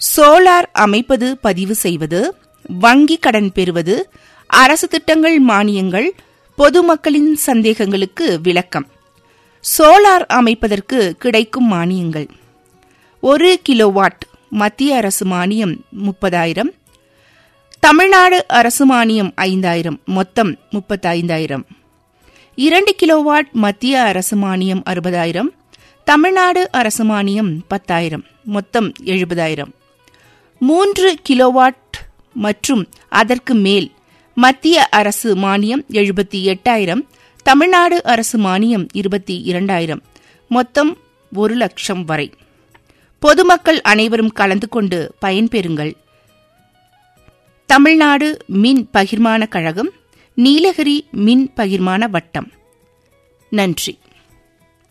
solar அமைப்பது பதிவு செய்வது வங்கி கடன் பெறுவது அரசு திட்டங்கள் மானியங்கள் பொதுமக்களின் சந்தேகங்களுக்கு விளக்கம் சோலார் அமைப்பதற்கு கிடைக்கும் மானியங்கள் ஒரு கிலோவாட் மத்திய அரசு மானியம் முப்பதாயிரம் தமிழ்நாடு அரசு மானியம் ஐந்தாயிரம் மொத்தம் முப்பத்தைந்தாயிரம் இரண்டு கிலோவாட் மத்திய அரசு மானியம் அறுபதாயிரம் தமிழ்நாடு அரசு மானியம் பத்தாயிரம் மொத்தம் எழுபதாயிரம் மூன்று கிலோவாட் மற்றும் அதற்கு மேல் மத்திய அரசு மானியம் எழுபத்தி எட்டாயிரம் தமிழ்நாடு அரசு மானியம் இருபத்தி இரண்டாயிரம் மொத்தம் ஒரு லட்சம் வரை பொதுமக்கள் அனைவரும் கலந்து கொண்டு பயன்பெறுங்கள் தமிழ்நாடு மின் பகிர்மான கழகம் நீலகிரி மின் பகிர்மான வட்டம் நன்றி